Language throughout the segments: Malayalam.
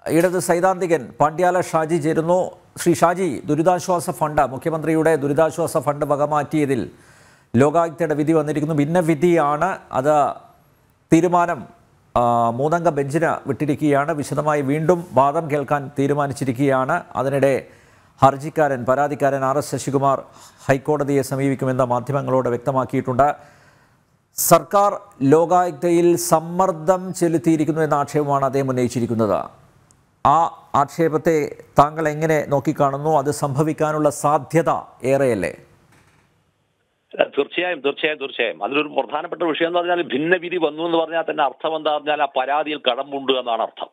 ഇടത് സൈദ്ധാന്തികൻ പാണ്ഡ്യാല ഷാജി ചേരുന്നു ശ്രീ ഷാജി ദുരിതാശ്വാസ ഫണ്ട് മുഖ്യമന്ത്രിയുടെ ദുരിതാശ്വാസ ഫണ്ട് വകമാറ്റിയതിൽ ലോകായുക്തയുടെ വിധി വന്നിരിക്കുന്നു ഭിന്നവിധിയാണ് അത് തീരുമാനം ആ, മൂന്നംഗ ബെഞ്ചിന് വിട്ടിരിക്കുകയാണ് വിശദമായി വീണ്ടും വാദം കേൾക്കാൻ തീരുമാനിച്ചിരിക്കുകയാണ് അതിനിടെ ഹർജിക്കാരൻ പരാതിക്കാരൻ ആർ എസ് ശശികുമാർ ഹൈക്കോടതിയെ സമീപിക്കുമെന്ന് മാധ്യമങ്ങളോട് വ്യക്തമാക്കിയിട്ടുണ്ട് സർക്കാർ ലോകായുക്തയിൽ സമ്മർദ്ദം ചെലുത്തിയിരിക്കുന്നു എന്ന ആക്ഷേപമാണ് അദ്ദേഹം ഉന്നയിച്ചിരിക്കുന്നത് ആ ആക്ഷേപത്തെ താങ്കൾ എങ്ങനെ നോക്കിക്കാണുന്നു അത് സംഭവിക്കാനുള്ള സാധ്യത ഏറെയല്ലേ തീർച്ചയായും തീർച്ചയായും തീർച്ചയായും അതിലൊരു പ്രധാനപ്പെട്ട വിഷയം എന്ന് പറഞ്ഞാൽ ഭിന്നവിധി വന്നു എന്ന് പറഞ്ഞാൽ തന്നെ അർത്ഥം എന്താ പറഞ്ഞാൽ ആ പരാതിയിൽ കടമ്പുണ്ട് എന്നാണ് അർത്ഥം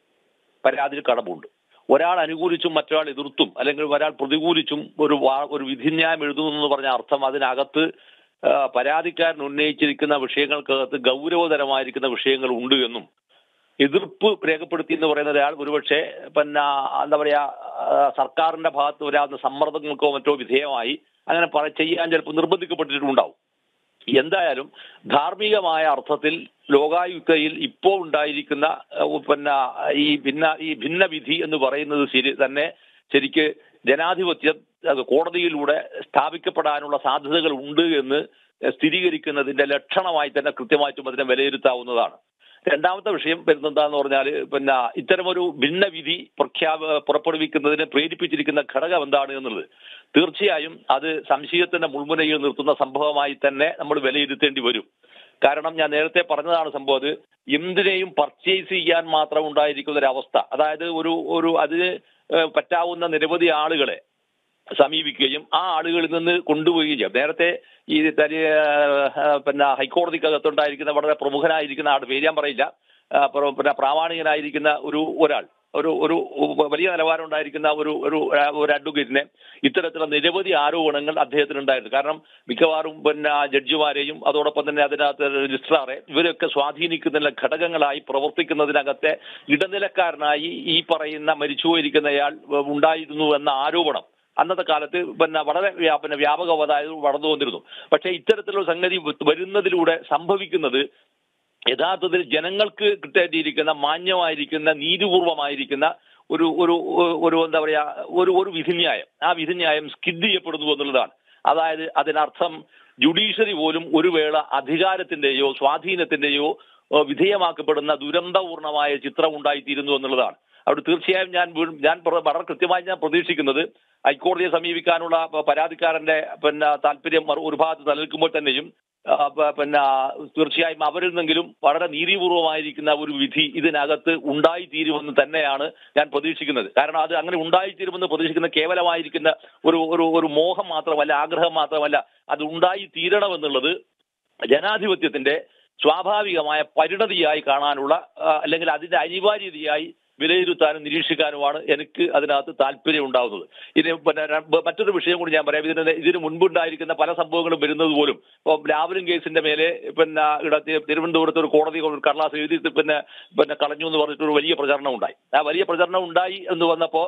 പരാതിയിൽ കടമ്പുണ്ട് ഒരാൾ അനുകൂലിച്ചും മറ്റൊരാൾ എതിർത്തും അല്ലെങ്കിൽ ഒരാൾ പ്രതികൂലിച്ചും ഒരു വാ- ഒരു വിധിന്യായം എഴുതുന്നു എന്ന് പറഞ്ഞ അർത്ഥം അതിനകത്ത് ആ, പരാതിക്കാരൻ ഉന്നയിച്ചിരിക്കുന്ന വിഷയങ്ങൾക്കകത്ത് ഗൗരവതരമായിരിക്കുന്ന വിഷയങ്ങൾ ഉണ്ട് എന്നും എതിർപ്പ് രേഖപ്പെടുത്തി എന്ന് പറയുന്ന ഒരാൾ ഒരുപക്ഷെ പിന്നെ എന്താ പറയാ ആ, സർക്കാരിന്റെ ഭാഗത്ത് വരാവുന്ന സമ്മർദ്ദങ്ങൾക്കോ മറ്റോ വിധേയമായി അങ്ങനെ പറ ചെയ്യാൻ ചിലപ്പോൾ നിർബന്ധിക്കപ്പെട്ടിട്ടുണ്ടാവും എന്തായാലും ധാർമ്മികമായ അർത്ഥത്തിൽ ലോകായുക്തയിൽ ഇപ്പോൾ ഉണ്ടായിരിക്കുന്ന ഏഹ്, പിന്നെ ഈ ഭിന്ന ഈ ഭിന്നവിധി എന്ന് പറയുന്നത് ശരി തന്നെ ശരിക്ക് ജനാധിപത്യം അത് കോടതിയിലൂടെ സ്ഥാപിക്കപ്പെടാനുള്ള സാധ്യതകൾ ഉണ്ട് എന്ന് സ്ഥിരീകരിക്കുന്നതിന്റെ ലക്ഷണമായി തന്നെ കൃത്യമായിട്ടും അതിനെ വിലയിരുത്താവുന്നതാണ് രണ്ടാമത്തെ വിഷയം വരുന്നതെന്താന്ന് പറഞ്ഞാൽ പിന്നെ ഇത്തരമൊരു ഭിന്നവിധി പ്രഖ്യാപ പുറപ്പെടുവിക്കുന്നതിന് പ്രേരിപ്പിച്ചിരിക്കുന്ന ഘടകം എന്താണ് എന്നുള്ളത് തീർച്ചയായും അത് സംശയത്തിന്റെ മുൾമുനയിൽ നിർത്തുന്ന സംഭവമായി തന്നെ നമ്മൾ വിലയിരുത്തേണ്ടി വരും കാരണം ഞാൻ നേരത്തെ പറഞ്ഞതാണ് സംഭവം അത് എന്തിനേയും പർച്ചേസ് ചെയ്യാൻ മാത്രം ഉണ്ടായിരിക്കുന്ന ഒരു അവസ്ഥ അതായത് ഒരു ഒരു അതിന് ഏഹ് പറ്റാവുന്ന നിരവധി ആളുകളെ സമീപിക്കുകയും ആ ആളുകളിൽ നിന്ന് കൊണ്ടുപോവുകയും ചെയ്യാം നേരത്തെ ഈ തരി ഏഹ് പിന്നെ ഹൈക്കോടതിക്കകത്തുണ്ടായിരിക്കുന്ന വളരെ പ്രമുഖനായിരിക്കുന്ന ആൾ പേര് ഞാൻ പറയില്ല ആ, പ്ര- പിന്നെ പ്രാമാണികനായിരിക്കുന്ന ഒരു ഒരാൾ ഒരു ഒരു വലിയ നിലവാരം ഉണ്ടായിരിക്കുന്ന ഒരു ഒരു ആ, ഒരു അഡ്വക്കേറ്റിനെ ഇത്തരത്തിലുള്ള നിരവധി ആരോപണങ്ങൾ അദ്ദേഹത്തിന് ഉണ്ടായിരുന്നു കാരണം മിക്കവാറും പിന്നെ ജഡ്ജിമാരെയും അതോടൊപ്പം തന്നെ അതിനകത്ത് രജിസ്ട്രാറെ ഇവരൊക്കെ സ്വാധീനിക്കുന്ന ഘടകങ്ങളായി പ്രവർത്തിക്കുന്നതിനകത്തെ ഇടനിലക്കാരനായി ഈ പറയുന്ന മരിച്ചുപോയിരിക്കുന്നയാൾ ഉണ്ടായിരുന്നു എന്ന ആരോപണം അന്നത്തെ കാലത്ത് പിന്നെ വളരെ വ്യാ- പിന്നെ വ്യാപകമായത് വളർന്നു വന്നിരുന്നു പക്ഷേ ഇത്തരത്തിലുള്ള സംഗതി വരുന്നതിലൂടെ സംഭവിക്കുന്നത് യഥാർത്ഥത്തിൽ ജനങ്ങൾക്ക് കിട്ടേണ്ടിയിരിക്കുന്ന മാന്യമായിരിക്കുന്ന നീതിപൂർവമായിരിക്കുന്ന ഒരു ഒരു ഒരു എന്താ പറയാ ഒരു ഒരു വിധിന്യായം ആ വിധിന്യായം സ്കിഡ് ചെയ്യപ്പെടുന്നു എന്നുള്ളതാണ് അതായത് അതിനർത്ഥം ജുഡീഷ്യറി പോലും ഒരു വേള അധികാരത്തിന്റെയോ സ്വാധീനത്തിന്റെയോ ഏഹ് വിധേയമാക്കപ്പെടുന്ന ദുരന്തപൂർണമായ ചിത്രം ഉണ്ടായിത്തീരുന്നു എന്നുള്ളതാണ് അവിടെ തീർച്ചയായും ഞാൻ വീണ്ടും ഞാൻ പ്ര- വളരെ കൃത്യമായി ഞാൻ പ്രതീക്ഷിക്കുന്നത് ഹൈക്കോടതിയെ സമീപിക്കാനുള്ള പ- പരാതിക്കാരന്റെ പിന്നെ താല്പര്യം മറു- ഒരു ഭാഗത്ത് നിലനിൽക്കുമ്പോൾ തന്നെയും ആ, പ- പിന്നെ തീർച്ചയായും അവരിൽ നിന്നെങ്കിലും വളരെ നീതിപൂർവമായിരിക്കുന്ന ഒരു വിധി ഇതിനകത്ത് ഉണ്ടായിത്തീരുമെന്ന് തന്നെയാണ് ഞാൻ പ്രതീക്ഷിക്കുന്നത് കാരണം അത് അങ്ങനെ ഉണ്ടായിത്തീരുമെന്ന് പ്രതീക്ഷിക്കുന്ന കേവലമായിരിക്കുന്ന ഒരു ഒരു ഒരു മോഹം മാത്രമല്ല ആഗ്രഹം മാത്രമല്ല അത് ഉണ്ടായി തീരണമെന്നുള്ളത് ജനാധിപത്യത്തിന്റെ സ്വാഭാവികമായ പരിണതിയായി കാണാനുള്ള ആ, അല്ലെങ്കിൽ അതിന്റെ അനിവാര്യതയായി വിലയിരുത്താനും നിരീക്ഷിക്കാനുമാണ് എനിക്ക് അതിനകത്ത് താല്പര്യം ഉണ്ടാവുന്നത് ഇനി പിന്നെ ര- മറ്റൊരു വിഷയം കൂടി ഞാൻ പറയാം ഇതിന് ഇതിന് മുൻപുണ്ടായിരിക്കുന്ന പല സംഭവങ്ങളും വരുന്നത് പോലും ഇപ്പോൾ ലാവലിൻ കേസിന്റെ മേലെ പിന്നെ ഇവിടെ തി- തിരുവനന്തപുരത്ത് ഒരു കോടതി ഒരു കടലാസ് എഴുതി പിന്നെ പിന്നെ കളഞ്ഞു എന്ന് പറഞ്ഞിട്ട് ഒരു വലിയ പ്രചരണം ഉണ്ടായി ആ വലിയ പ്രചരണം ഉണ്ടായി എന്ന് വന്നപ്പോ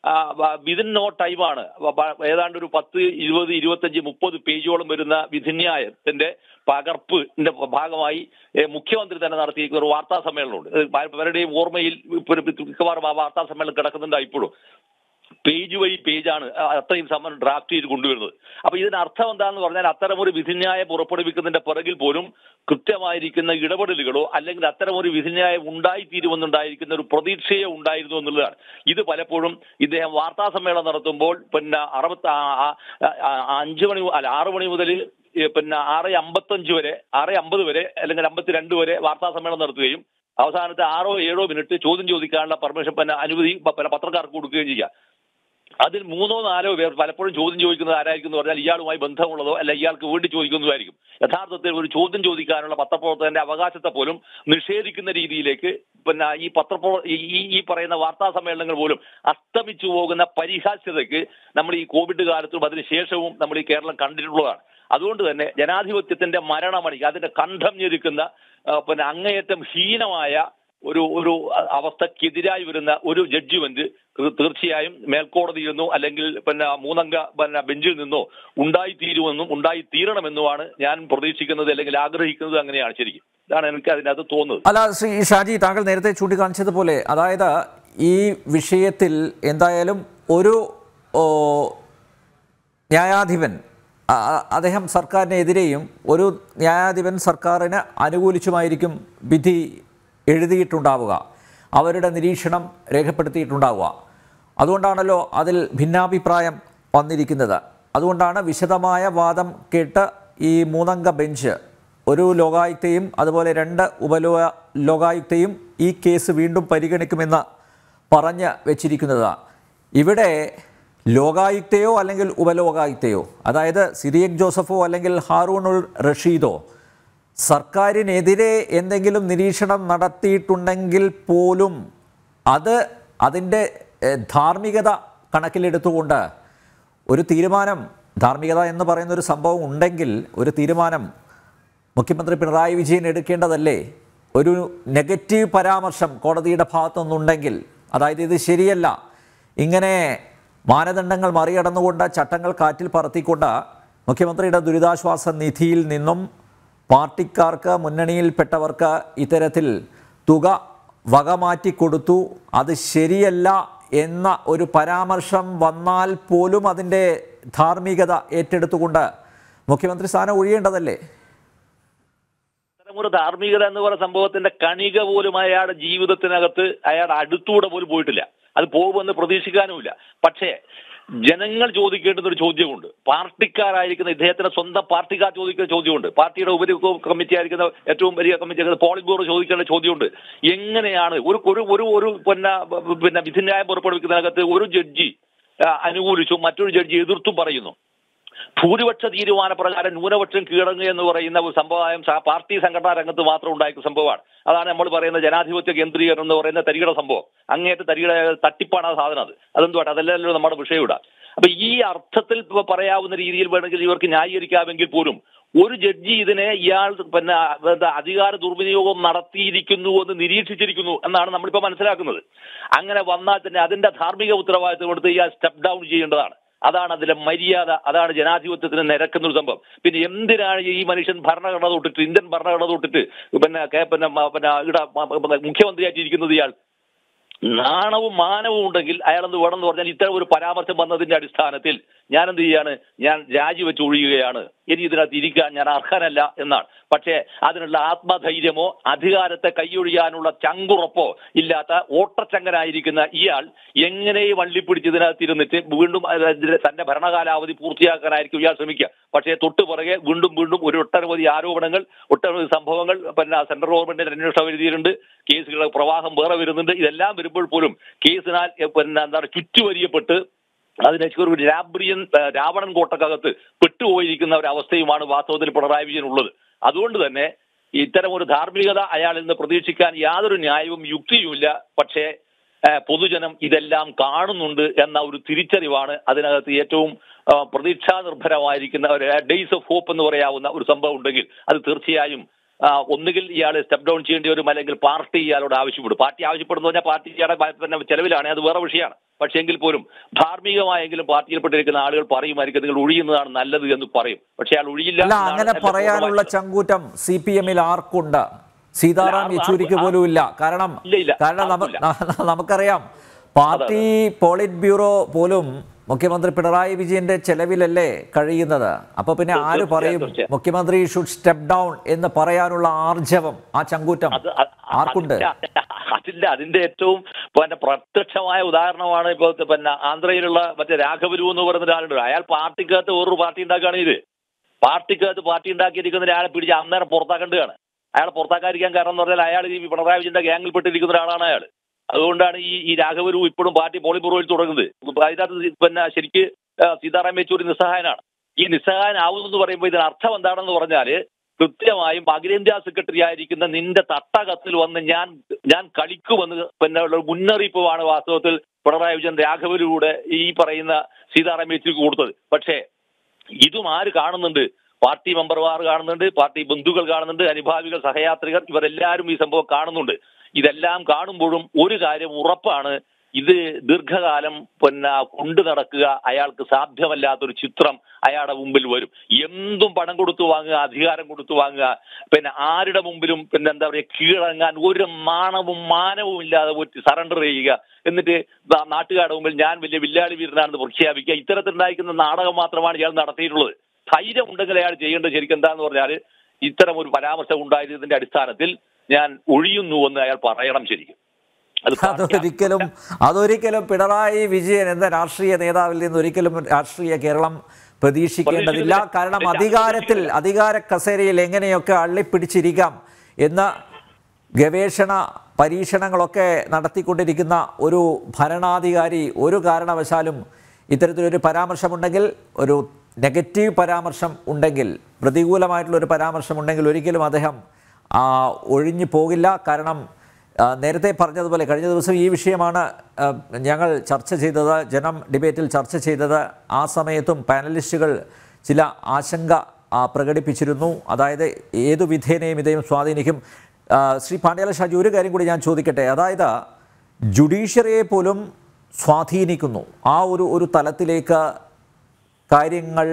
വിതിൻ നോ ടൈമാണ് ഏതാണ്ട് ഒരു പത്ത് ഇരുപത് ഇരുപത്തഞ്ച് മുപ്പത് പേജോളം വരുന്ന വിധിന്യായത്തിന്റെ പകർപ്പിന്റെ ഭാഗമായി ഏഹ്, മുഖ്യമന്ത്രി തന്നെ നടത്തിയിരിക്കുന്ന ഒരു വാർത്താ സമ്മേളനമുണ്ട് ഇത് പ- പലരുടെയും ഓർമ്മയിൽ ഇപ്പൊ ഒരു മിക്കവാറും ആ വാർത്താ സമ്മേളനം കിടക്കുന്നുണ്ട് ഇപ്പോഴും പേജ് വഴി പേജാണ് ആ അത്രയും സമരം ഡ്രാഫ്റ്റ് ചെയ്ത് കൊണ്ടുവരുന്നത് അപ്പൊ ഇതിന് അർത്ഥം എന്താണെന്ന് പറഞ്ഞാൽ അത്തരം ഒരു വിധിന്യായം പുറപ്പെടുവിക്കുന്നതിന്റെ പിറകിൽ പോലും കൃത്യമായിരിക്കുന്ന ഇടപെടലുകളോ അല്ലെങ്കിൽ അത്തരം ഒരു വിധിന്യായം ഉണ്ടായിത്തീരുമെന്നുണ്ടായിരിക്കുന്ന ഒരു പ്രതീക്ഷയോ ഉണ്ടായിരുന്നു എന്നുള്ളതാണ് ഇത് പലപ്പോഴും ഇദ്ദേഹം വാർത്താ സമ്മേളനം നടത്തുമ്പോൾ പിന്നെ അറുപത്തി ആ- ആ- ആ- അഞ്ച് മണി അല്ല ആറ് മണി മുതൽ പിന്നെ ആറ് അമ്പത്തഞ്ച് വരെ ആറ് അമ്പത് വരെ അല്ലെങ്കിൽ അമ്പത്തിരണ്ട് വരെ വാർത്താ സമ്മേളനം നടത്തുകയും അവസാനത്തെ ആറോ ഏഴോ മിനിറ്റ് ചോദ്യം ചോദിക്കാനുള്ള പെർമിഷൻ പിന്നെ അനുമതി പ- പിന്നെ പത്രക്കാർക്ക് കൊടുക്കുകയും ചെയ്യുക അതിൽ മൂന്നോ നാലോ പേർ പലപ്പോഴും ചോദ്യം ചോദിക്കുന്നത് ആരായിരിക്കും എന്ന് പറഞ്ഞാൽ ഇയാളുമായി ബന്ധമുള്ളതോ അല്ല ഇയാൾക്ക് വേണ്ടി ചോദിക്കുന്നതായിരിക്കും യഥാർത്ഥത്തിൽ ഒരു ചോദ്യം ചോദിക്കാനുള്ള പത്രപ്രവർത്തകന്റെ അവകാശത്തെ പോലും നിഷേധിക്കുന്ന രീതിയിലേക്ക് പിന്നെ ഈ പത്രപ്രവ ഈ ഈ പറയുന്ന വാർത്താ സമ്മേളനങ്ങൾ പോലും അസ്തമിച്ചു പോകുന്ന പരിഹാസ്യതയ്ക്ക് നമ്മൾ ഈ കോവിഡ് കാലത്തും അതിന് ശേഷവും നമ്മൾ ഈ കേരളം കണ്ടിട്ടുള്ളതാണ് അതുകൊണ്ട് തന്നെ ജനാധിപത്യത്തിന്റെ മരണമണി അതിന്റെ കണ്ഠം ഞെരുക്കുന്ന ആ, പിന്നെ അങ്ങേയറ്റം ഹീനമായ ഒരു ഒരു അവസ്ഥക്കെതിരായി വരുന്ന ഒരു ജഡ്ജിമെന്റ് തീർച്ചയായും മേൽക്കോടതിയിൽ നിന്നോ അല്ലെങ്കിൽ പിന്നെ മൂന്നംഗ പിന്നെ ബെഞ്ചിൽ നിന്നോ ഉണ്ടായിത്തീരുമെന്നും ഉണ്ടായിത്തീരണമെന്നുമാണ് ഞാൻ പ്രതീക്ഷിക്കുന്നത് അല്ലെങ്കിൽ ആഗ്രഹിക്കുന്നത് അങ്ങനെയാണ് ശരിക്കും ഇതാണ് എനിക്ക് അതിനകത്ത് തോന്നുന്നത് അല്ല ശ്രീ ഷാജി താങ്കൾ നേരത്തെ ചൂണ്ടിക്കാണിച്ചതുപോലെ അതായത് ഈ വിഷയത്തിൽ എന്തായാലും ഒരു ഓ, ന്യായാധിപൻ അ- അ- അദ്ദേഹം സർക്കാരിനെതിരെയും ഒരു ന്യായാധിപൻ സർക്കാരിന് അനുകൂലിച്ചുമായിരിക്കും വിധി എഴുതിയിട്ടുണ്ടാവുക അവരുടെ നിരീക്ഷണം രേഖപ്പെടുത്തിയിട്ടുണ്ടാവുക അതുകൊണ്ടാണല്ലോ അതിൽ ഭിന്നാഭിപ്രായം വന്നിരിക്കുന്നത് അതുകൊണ്ടാണ് വിശദമായ വാദം കേട്ട് ഈ മൂന്നംഗ ബെഞ്ച് ഒരു ലോകായുക്തയും അതുപോലെ രണ്ട് ഉപലോ ലോകായുക്തയും ഈ കേസ് വീണ്ടും പരിഗണിക്കുമെന്ന് പറഞ്ഞ് വെച്ചിരിക്കുന്നത് ഇവിടെ ലോകായുക്തയോ അല്ലെങ്കിൽ ഉപലോകായുക്തയോ അതായത് സിറിയക് ജോസഫോ അല്ലെങ്കിൽ ഹാറൂണുൾ റഷീദോ സർക്കാരിനെതിരെ എന്തെങ്കിലും നിരീക്ഷണം നടത്തിയിട്ടുണ്ടെങ്കിൽ പോലും അത് അതിൻ്റെ എഹ്, ധാർമ്മികത കണക്കിലെടുത്തുകൊണ്ട് ഒരു തീരുമാനം ധാർമ്മികത എന്ന് പറയുന്ന ഒരു സംഭവം ഉണ്ടെങ്കിൽ ഒരു തീരുമാനം മുഖ്യമന്ത്രി പിണറായി വിജയൻ എടുക്കേണ്ടതല്ലേ ഒരു നെഗറ്റീവ് പരാമർശം കോടതിയുടെ ഭാഗത്തുനിന്നുണ്ടെങ്കിൽ അതായത് ഇത് ശരിയല്ല ഇങ്ങനെ മാനദണ്ഡങ്ങൾ മറികടന്നുകൊണ്ട് ചട്ടങ്ങൾ കാറ്റിൽ പറത്തിക്കൊണ്ട് മുഖ്യമന്ത്രിയുടെ ദുരിതാശ്വാസ നിധിയിൽ നിന്നും പാർട്ടിക്കാർക്ക് മുന്നണിയിൽപ്പെട്ടവർക്ക് ഇത്തരത്തിൽ തുക വകമാറ്റി കൊടുത്തു അത് ശരിയല്ല എന്ന ഒരു പരാമർശം വന്നാൽ പോലും അതിൻ്റെ ധാർമ്മികത ഏറ്റെടുത്തുകൊണ്ട് മുഖ്യമന്ത്രി സ്ഥാനം ഒഴിയേണ്ടതല്ലേ ഒരു ധാർമ്മികത എന്ന് പറയുന്ന സംഭവത്തിന്റെ കണിക പോലും അയാളുടെ ജീവിതത്തിനകത്ത് അയാളുടെ അടുത്തൂടെ പോലും പോയിട്ടില്ല അത് പോകുമെന്ന് പ്രതീക്ഷിക്കാനുമില്ല പക്ഷേ ജനങ്ങൾ ചോദിക്കേണ്ടുന്ന ഒരു ചോദ്യമുണ്ട് പാർട്ടിക്കാരായിരിക്കുന്ന ഇദ്ദേഹത്തിന്റെ സ്വന്തം പാർട്ടിക്കാർ ചോദിക്കുന്ന ചോദ്യമുണ്ട് പാർട്ടിയുടെ ഉപരി കമ്മിറ്റി ആയിരിക്കുന്ന ഏറ്റവും വലിയ കമ്മിറ്റി പോളിംഗ് ബ്യൂറോ ചോദിക്കേണ്ട ചോദ്യമുണ്ട് എങ്ങനെയാണ് ഒരു ഒരു ഒരു ഒരു പിന്നെ പിന്നെ വിധിന്യായം പുറപ്പെടുവിക്കുന്നതിനകത്ത് ഒരു ജഡ്ജി ആ, അനുകൂലിച്ചു മറ്റൊരു ജഡ്ജി എതിർത്തും പറയുന്നു ഭൂരിപക്ഷ തീരുമാനപ്രകാരം ന്യൂനപക്ഷം കീഴടങ്ങുക എന്ന് പറയുന്ന ഒരു സമ്പ്രദായം സ- പാർട്ടി സംഘടനാ രംഗത്ത് മാത്രം ഉണ്ടായിരിക്കുന്ന സംഭവമാണ് അതാണ് നമ്മൾ പറയുന്ന ജനാധിപത്യ കേന്ദ്രീകരണം എന്ന് പറയുന്ന തരികിട സംഭവം അങ്ങേറ്റ തരികിട തട്ടിപ്പാണ് ആ സാധനം അത് അതെന്തുവാട്ടെ അതല്ലല്ലോ നമ്മുടെ വിഷയം ഇവിടെ അപ്പൊ ഈ അർത്ഥത്തിൽ ഇപ്പൊ പറയാവുന്ന രീതിയിൽ വേണമെങ്കിൽ ഇവർക്ക് ന്യായീകരിക്കാമെങ്കിൽ പോലും ഒരു ജഡ്ജി ഇതിനെ ഇയാൾ പിന്നെ എന്താ അധികാര ദുർവിനിയോഗം നടത്തിയിരിക്കുന്നു എന്ന് നിരീക്ഷിച്ചിരിക്കുന്നു എന്നാണ് നമ്മളിപ്പോ മനസ്സിലാക്കുന്നത് അങ്ങനെ വന്നാൽ തന്നെ അതിന്റെ ധാർമ്മിക ഉത്തരവാദിത്വം എടുത്ത് ഇയാൾ സ്റ്റെപ്പ് ഡൗൺ ചെയ്യേണ്ടതാണ് അതാണ് അതിലെ മര്യാദ അതാണ് ജനാധിപത്യത്തിന് നിരക്കുന്ന ഒരു സംഭവം പിന്നെ എന്തിനാണ് ഈ മനുഷ്യൻ ഭരണഘടന തൊട്ടിട്ട് ഇന്ത്യൻ ഭരണഘടന തൊട്ടിട്ട് പിന്നെ കേ- പിന്നെ മ- പിന്നെ ഇവിടെ മ- മ- മുഖ്യമന്ത്രിയായിട്ടിരിക്കുന്നത് ഇയാൾ നാണവും മാനവും ഉണ്ടെങ്കിൽ അയാൾ എന്ത് വേണം എന്ന് പറഞ്ഞാൽ ഇത്തരം ഒരു പരാമർശം വന്നതിന്റെ അടിസ്ഥാനത്തിൽ ഞാൻ എന്ത് ചെയ്യാണ് ഞാൻ രാജിവെച്ച് ഒഴിയുകയാണ് ഇനി ഇതിനകത്ത് ഇരിക്കാൻ ഞാൻ അർഹനല്ല എന്നാണ് പക്ഷേ അതിനുള്ള ആത്മധൈര്യമോ അധികാരത്തെ കൈയൊഴിയാനുള്ള ചങ്കുറപ്പോ ഇല്ലാത്ത ഓട്ടച്ചങ്കനായിരിക്കുന്ന ഇയാൾ എങ്ങനെ ഈ വള്ളിപ്പിടിച്ച് ഇതിനകത്ത് ഇരുന്നിട്ട് വീണ്ടും അത് ഇതിന്റെ തന്റെ ഭരണകാലാവധി പൂർത്തിയാക്കാനായിരിക്കും ഇയാൾ ശ്രമിക്കുക പക്ഷേ തൊട്ടു പുറകെ വീണ്ടും വീണ്ടും ഒരു ഒട്ടനവധി ആരോപണങ്ങൾ ഒട്ടനവധി സംഭവങ്ങൾ പിന്നെ സെൻട്രൽ ഗവൺമെന്റിന്റെ അന്വേഷണ പരിധിയിലുണ്ട് കേസുകളുടെ പ്രവാഹം വേറെ വരുന്നുണ്ട് ഇതെല്ലാം വരുമ്പോൾ പോലും കേസിനാൽ എ, പിന്നെ എന്താണ് ചുറ്റുവരിയപ്പെട്ട് അതിനെ ഒരു രാബ്രിയൻ ഏ, രാവണൻ കോട്ടക്കകത്ത് പെട്ടുപോയിരിക്കുന്ന ഒരു അവസ്ഥയുമാണ് വാസ്തവത്തിൽ പിണറായി വിജയൻ ഉള്ളത് അതുകൊണ്ട് തന്നെ ഇത്തരം ഒരു ധാർമ്മികത അയാളിൽ നിന്ന് പ്രതീക്ഷിക്കാൻ യാതൊരു ന്യായവും യുക്തിയുമില്ല പക്ഷേ ഏ, പൊതുജനം ഇതെല്ലാം കാണുന്നുണ്ട് എന്ന ഒരു തിരിച്ചറിവാണ് അതിനകത്ത് ഏറ്റവും ആ, പ്രതീക്ഷാ നിർഭരമായിരിക്കുന്ന ഒരു ഡേയ്സ് ഓഫ് ഹോപ്പ് എന്ന് പറയാവുന്ന ഒരു സംഭവം ഉണ്ടെങ്കിൽ അത് തീർച്ചയായും ആ, ഒന്നുകിൽ ഇയാൾ സ്റ്റെപ്പ് ഡൗൺ ചെയ്യേണ്ടി വരും അല്ലെങ്കിൽ പാർട്ടി ഇയാളോട് ആവശ്യപ്പെടും പാർട്ടി ആവശ്യപ്പെടുന്നു പറഞ്ഞാൽ പാർട്ടി ഇയാളുടെ ഭ- പിന്നെ ചെലവിലാണ് അത് വേറെ വിഷയമാണ് പക്ഷേ എങ്കിൽ പോലും ധാർമ്മികമായെങ്കിലും പാർട്ടിയിൽപ്പെട്ടിരിക്കുന്ന ആളുകൾ പറയുമായിരിക്കും നിങ്ങൾ ഒഴിയുന്നതാണ് നല്ലത് എന്ന് പറയും പക്ഷേ അയാൾ ഒഴിയില്ല അല്ല എന്നാണ് അങ്ങനെ എന്റെ പറയാനുള്ള പൂർണ്ണമായിട്ടുള്ള- ചങ്കൂറ്റം സി പി എമ്മിൽ ആർക്കുണ്ട് സീതാറാം ഇല്ല, യെച്ചൂരിക്ക് ആർക്കും- പോലും ഇല്ല കാരണം ഇല്ല, ഇല്ല, കാരണം നമ്മ- ആർക്കുമില്ല. നമുക്കറിയാം പാർട്ടി പോളിറ്റ് ബ്യൂറോ പോലും മുഖ്യമന്ത്രി പിണറായി വിജയന്റെ ചെലവിലല്ലേ കഴിയുന്നത് അപ്പൊ പിന്നെ ആര് തീർച്ചയായും, പറയും തീർച്ചയായും. മുഖ്യമന്ത്രി ഷുഡ് സ്റ്റെപ്പ് ഡൗൺ എന്ന് പറയാനുള്ള ആർജവം ആ ചങ്കൂറ്റം അത് അ- ആർക്കുണ്ട് അതിന്റെ- അതിന്റെ അതിന്റെ ഏറ്റവും പിന്നെ പ്രത്യക്ഷമായ ഉദാഹരണമാണ് ഇപ്പൊ പിന്നെ ആന്ധ്രയിലുള്ള മറ്റേ രാഘവരു എന്ന് പറയുന്ന ഒരാളുണ്ട് അയാൾ പാർട്ടിക്കകത്ത് വേറൊരു പാർട്ടി ഉണ്ടാക്കുകയാണ് ഇത് പാർട്ടിക്കകത്ത് പാർട്ടി ഉണ്ടാക്കിയിരിക്കുന്ന ഒരാളെ പിടിച്ച് അന്നേരം പുറത്താക്കേണ്ടതാണ് അയാളെ പുറത്താക്കാതിരിക്കാൻ കാരണം എന്ന് പറഞ്ഞാൽ അയാൾ ഈ പിണറായി വിജയന്റെ ഗ്യാങ്ങിൽ പെട്ടിരിക്കുന്ന ഒരാളാണ് അയാൾ അതുകൊണ്ടാണ് ഈ ഈ രാഘവരു ഇപ്പോഴും പാർട്ടി പോളിറ്റ് ബ്യൂറോയിൽ തുടങ്ങുന്നത് അതിനകത്ത് പിന്നെ ശരിക്ക് ആ, സീതാറാം യെച്ചൂരി നിസ്സഹായനാണ് ഈ നിസ്സഹായനാവുന്നു പറയുമ്പോൾ ഇതിന് അർത്ഥം എന്താണെന്ന് പറഞ്ഞാല് കൃത്യമായും അഖിലേന്ത്യാ സെക്രട്ടറി ആയിരിക്കുന്ന നിന്റെ തട്ടകത്തിൽ വന്ന് ഞാൻ ഞാൻ കളിക്കുമെന്ന് പിന്നെ ഉള്ള ഒരു മുന്നറിയിപ്പുമാണ് വാസ്തവത്തിൽ പിണറായി വിജയൻ രാഘവരിലൂടെ ഈ പറയുന്ന സീതാറാം യെച്ചൂരിക്ക് കൊടുത്തത് പക്ഷേ ഇതും ആര് കാണുന്നുണ്ട് പാർട്ടി മെമ്പർമാർ കാണുന്നുണ്ട് പാർട്ടി ബന്ധുക്കൾ കാണുന്നുണ്ട് അനുഭാവികൾ സഹയാത്രികർ ഇവരെല്ലാവരും ഈ സംഭവം കാണുന്നുണ്ട് ഇതെല്ലാം കാണുമ്പോഴും ഒരു കാര്യം ഉറപ്പാണ് ഇത് ദീർഘകാലം പിന്നെ കൊണ്ടു നടക്കുക അയാൾക്ക് സാധ്യമല്ലാത്തൊരു ചിത്രം അയാളുടെ മുമ്പിൽ വരും എന്തും പണം കൊടുത്തു വാങ്ങുക അധികാരം കൊടുത്തു വാങ്ങുക പിന്നെ ആരുടെ മുമ്പിലും പിന്നെ എന്താ പറയുക കീഴടങ്ങാൻ ഒരു നാണവും മാനവും ഇല്ലാതെ പോയിട്ട് സറണ്ടർ ചെയ്യുക എന്നിട്ട് ദാ നാട്ടുകാരുടെ മുമ്പിൽ ഞാൻ വലിയ വില്ലാളി വീരനാണെന്ന് പ്രഖ്യാപിക്കുക ഇത്തരത്തിലുണ്ടായിരിക്കുന്ന നാടകം മാത്രമാണ് ഇയാൾ നടത്തിയിട്ടുള്ളത് ധൈര്യം ഉണ്ടെങ്കിൽ അയാൾ ചെയ്യേണ്ടത് ശരിക്കും എന്താന്ന് പറഞ്ഞാൽ ഇത്തരം ഒരു പരാമർശം ഉണ്ടായതിന്റെ അടിസ്ഥാനത്തിൽ ഞാൻ ഒഴിയുന്നു എന്ന് അയാൾ പറയണം ശരിക്കും അത് അതൊരിക്കലും അതൊരിക്കലും പിണറായി വിജയൻ എന്ന രാഷ്ട്രീയ നേതാവിൽ നിന്ന് ഒരിക്കലും രാഷ്ട്രീയ കേരളം പ്രതീക്ഷിക്കേണ്ടതില്ല കാരണം അധികാരത്തിൽ അധികാര കസേരയിൽ എങ്ങനെയൊക്കെ അള്ളിപ്പിടിച്ചിരിക്കാം എന്ന ഗവേഷണ പരീക്ഷണങ്ങളൊക്കെ നടത്തിക്കൊണ്ടിരിക്കുന്ന ഒരു ഭരണാധികാരി ഒരു കാരണവശാലും ഇത്തരത്തിലൊരു പരാമർശമുണ്ടെങ്കിൽ ഒരു നെഗറ്റീവ് പരാമർശം ഉണ്ടെങ്കിൽ പ്രതികൂലമായിട്ടുള്ള ഒരു പരാമർശം ഉണ്ടെങ്കിൽ ഒരിക്കലും അദ്ദേഹം ആ, ഒഴിഞ്ഞു പോകില്ല കാരണം ആ, നേരത്തെ പറഞ്ഞതുപോലെ കഴിഞ്ഞ ദിവസം ഈ വിഷയമാണ് ആ, ഞങ്ങൾ ചർച്ച ചെയ്തത് ജനം ഡിബേറ്റിൽ ചർച്ച ചെയ്തത് ആ സമയത്തും പാനലിസ്റ്റുകൾ ചില ആശങ്ക ആ, പ്രകടിപ്പിച്ചിരുന്നു അതായത് ഏതു വിധേനയും ഇതേയും സ്വാധീനിക്കും ആ, ശ്രീ പാണ്ഡ്യാല ഷാജി ഒരു കാര്യം കൂടി ഞാൻ ചോദിക്കട്ടെ അതായത് ജുഡീഷ്യറിയെ പോലും സ്വാധീനിക്കുന്നു ആ ഒരു ഒരു തലത്തിലേക്ക് കാര്യങ്ങൾ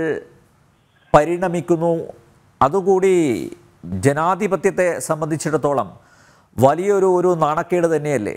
പരിണമിക്കുന്നു അതുകൂടി ജനാധിപത്യത്തെ സംബന്ധിച്ചിടത്തോളം വലിയൊരു ഒരു നാണക്കേട് തന്നെയല്ലേ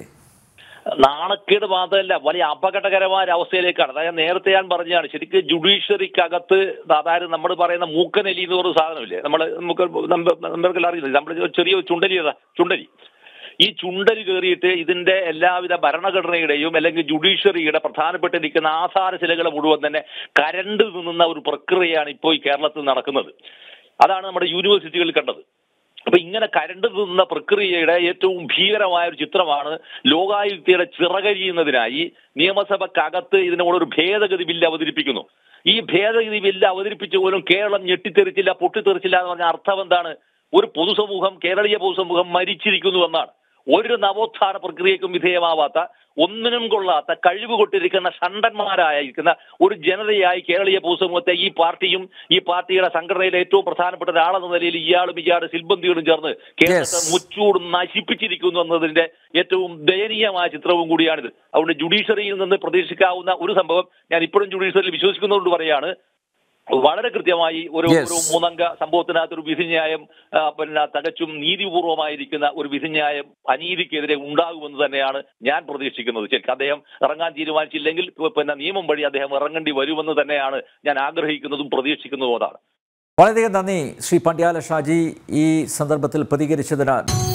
നാണക്കേട് മാത്രമല്ല വലിയ അപകടകരമായ ഒരു അവസ്ഥയിലേക്കാണ് അതായത് നേരത്തെ ഞാൻ പറഞ്ഞതാണ് ശരിക്കും ജുഡീഷ്യറിക്കകത്ത് അതായത് നമ്മൾ പറയുന്ന മൂക്കനെലി എന്ന് പറയുന്ന സാധനമില്ലേ നമ്മൾ നമുക്ക് നമ്മൾക്ക് അറിയില്ല നമ്മൾ ചെറിയ ഒരു ചുണ്ടലി ഏതാ ചുണ്ടലി ഈ ചുണ്ടലി കയറിയിട്ട് ഇതിന്റെ എല്ലാവിധ ഭരണഘടനയുടെയും അല്ലെങ്കിൽ ജുഡീഷ്യറിയുടെ പ്രധാനപ്പെട്ടിരിക്കുന്ന ആധാര ശിലകളെ മുഴുവൻ തന്നെ കരണ്ട് നിന്നുന്ന ഒരു പ്രക്രിയയാണ് ഇപ്പോൾ ഈ കേരളത്തിൽ നടക്കുന്നത് അതാണ് നമ്മുടെ യൂണിവേഴ്സിറ്റികളിൽ കണ്ടത് അപ്പൊ ഇങ്ങനെ കരണ്ട് നിന്ന പ്രക്രിയയുടെ ഏറ്റവും ഭീകരമായ ഒരു ചിത്രമാണ് ലോകായുക്തയുടെ ചിറകരിയുന്നതിനായി നിയമസഭക്കകത്ത് ഇതിനോട് ഒരു ഭേദഗതി ബില്ല് അവതരിപ്പിക്കുന്നു ഈ ഭേദഗതി ബില്ല് അവതരിപ്പിച്ച പോലും കേരളം ഞെട്ടിത്തെറിച്ചില്ല പൊട്ടിത്തെറിച്ചില്ല എന്ന് പറഞ്ഞ അർത്ഥം എന്താണ് ഒരു പൊതുസമൂഹം കേരളീയ പൊതുസമൂഹം മരിച്ചിരിക്കുന്നു എന്നാണ് ഒരു നവോത്ഥാന പ്രക്രിയക്കും വിധേയമാവാത്ത ഒന്നിനും കൊള്ളാത്ത കഴിവ് കൊണ്ടിരിക്കുന്ന ഷണ്ടന്മാരായിരിക്കുന്ന ഒരു ജനതയായി കേരളീയ പൊതുസമൂഹത്തെ ഈ പാർട്ടിയും ഈ പാർട്ടിയുടെ സംഘടനയിലെ ഏറ്റവും പ്രധാനപ്പെട്ട ഒരാളെന്ന നിലയിൽ ഇയാളും ഇയാളുടെ സിൽബന്തികളും ചേർന്ന് കേരളത്തെ Yes. മുച്ചൂട് നശിപ്പിച്ചിരിക്കുന്നു എന്നതിന്റെ ഏറ്റവും ദയനീയമായ ചിത്രവും കൂടിയാണിത് അതുകൊണ്ട് ജുഡീഷ്യറിയിൽ നിന്ന് പ്രതീക്ഷിക്കാവുന്ന ഒരു സംഭവം ഞാൻ ഇപ്പോഴും ജുഡീഷ്യറിയിൽ വിശ്വസിക്കുന്നതുകൊണ്ട് പറയാണ് വളരെ കൃത്യമായി ഒരു Yes. ഒരു മൂന്നംഗ സംഭവത്തിനകത്ത് ഒരു വിധിന്യായം ആ, പിന്നെ തികച്ചും നീതിപൂർവമായിരിക്കുന്ന ഒരു വിധിന്യായം അനീതിക്കെതിരെ ഉണ്ടാകുമെന്ന് തന്നെയാണ് ഞാൻ പ്രതീക്ഷിക്കുന്നത് ശരിക്കും അദ്ദേഹം ഇറങ്ങാൻ തീരുമാനിച്ചില്ലെങ്കിൽ പിന്നെ നിയമം വഴി അദ്ദേഹം ഇറങ്ങേണ്ടി വരുമെന്ന് തന്നെയാണ് ഞാൻ ആഗ്രഹിക്കുന്നതും പ്രതീക്ഷിക്കുന്നതും അതാണ് വളരെയധികം നന്ദി ശ്രീ പണ്ഡ്യാല ഷാജി ഈ സന്ദർഭത്തിൽ പ്രതികരിച്ചതിന്